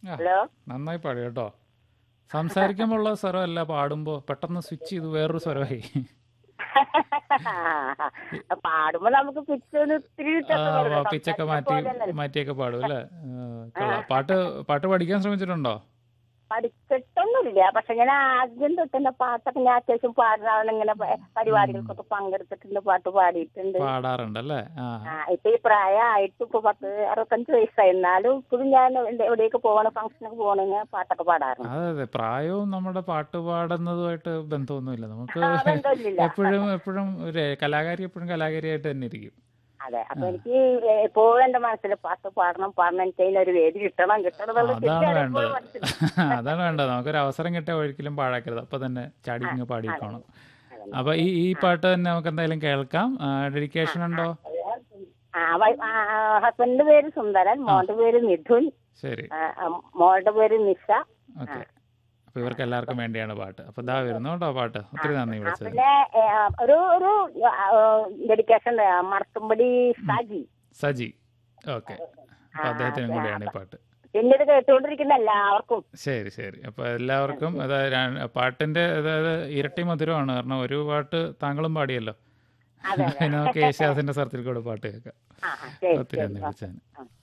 ആ, ഹലോ നന്നായി പാടി കേട്ടോ സംസാരിക്കുമ്പോഴുള്ള സ്വരമല്ല പാടുമ്പോൾ പെട്ടെന്ന് സ്വിച്ച് ചെയ്ത് വേറൊരു സ്വരമായി പാടുമ്പോ നമുക്ക് പിച്ചൊന്ന് ഇത്തിരി ആ, വ്യത്യാസം വരും കേട്ടോ. പിച്ചൊക്കെ സംസാരിച്ച മാറ്റി പോലെയല്ലല്ലോ. മാറ്റിയൊക്കെ പാടും അല്ലേ ആ, കൊള്ളാം. പാട്ട് പാട്ട് പഠിക്കാൻ ശ്രമിച്ചിട്ടുണ്ടോ പഠിച്ചിട്ടൊന്നുമില്ല പക്ഷെ ഞാൻ ആദ്യം തൊട്ട് എന്റെ പാട്ടൊക്കെ ഞാൻ അത്യാവശ്യം പാടുന്നതാണ് ഇങ്ങനെ പ- പരിപാടികൾക്കൊക്കെ പങ്കെടുത്തിട്ടുണ്ട് പാട്ട് പാടിയിട്ടുണ്ട് പാടാറുണ്ട് അല്ലേ ആ ആ ഇപ്പൊ ഈ പ്രായമായിട്ട് ഇപ്പൊ പത്ത് അറുപത്തഞ്ച് വയസ്സായി എന്നാലും ഇപ്പോഴും ഞാൻ എവിടെ- എവിടെയൊക്കെ പോകണം ഫംഗ്ഷനൊക്കെ പോകണമെങ്കിൽ പാട്ടൊക്കെ പാടാറുണ്ട് അതെ അതെ പ്രായവും നമ്മുടെ പാട്ട് പാടുന്നതുമായിട്ട് ബന്ധമൊന്നുമില്ല നമുക്ക് ആ, ബന്ധമില്ല. എപ്പോഴും എപ്പോഴും ഒരു കലാകാരി എപ്പോഴും കലാകാരിയായിട്ട് തന്നെ ഇരിക്കും അതെ അപ്പൊ എനിക്ക് എപ്പോഴും എന്റെ മനസ്സിൽ പാട്ട് പാടണം പാടണം എനിക്ക് അതിനൊരു വേദി കിട്ടണം കിട്ടണം എന്നുള്ള ചിന്ത അതാണ് എപ്പോഴും വേണ്ടത് മനസ്സിൽ. അതാണ് വേണ്ടത് നമുക്കൊരു അവസരം കിട്ടിയ ഒരിക്കലും പാഴാക്കരുത് അപ്പൊ തന്നെ ചാടി ഇങ്ങ് പാടിയേക്കണം അതന്നെ. അപ്പൊ ഈ ഈ പാട്ട് തന്നെ നമുക്ക് എന്തായാലും കേൾക്കാം ഡെഡിക്കേഷൻ ഉണ്ടോ ആ ഹസ്ബൻഡിന്റെ പേര് സുന്ദരൻ മോന്റെ പേര് മിഥുൻ ശരി ആ, ആ, മോളുടെ പേര് നിഷ ഓക്കെ അപ്പൊ ഇവർക്ക് എല്ലാവർക്കും വേണ്ടിയാണ് പാട്ട് അപ്പൊ ഇതാ വരുന്നു കേട്ടോ പാട്ട് ഒത്തിരി നന്ദി ആ, വിളിച്ചത് പിന്നെ ഏ, ആ, ഒരു ഒരു ഡെഡിക്കേഷൻ മർത്തുംപടി സാജി സജി ഓക്കെ അപ്പൊ അദ്ദേഹത്തിനും കൂടെയാണ് ഈ പാട്ട് പിന്നെ ഇത് കേട്ടുകൊണ്ടിരിക്കുന്ന എല്ലാവർക്കും ശരി ശരി അപ്പൊ എല്ലാവർക്കും അതായത് ര- പാട്ടിന്റെ അതായത് ഇരട്ടി മധുരമാണ് കാരണം ഒരു പാട്ട് താങ്കളും പാടിയല്ലോ അതെ, പിന്നെ നമുക്ക് യേശുദാസിന്റെ സ്ഥലത്തിൽ കൂടെ പാട്ട് കേൾക്കാം ആ ആ, ശരി ഒത്തിരി ശരി നന്ദി വിളിച്ചതിന് ആ.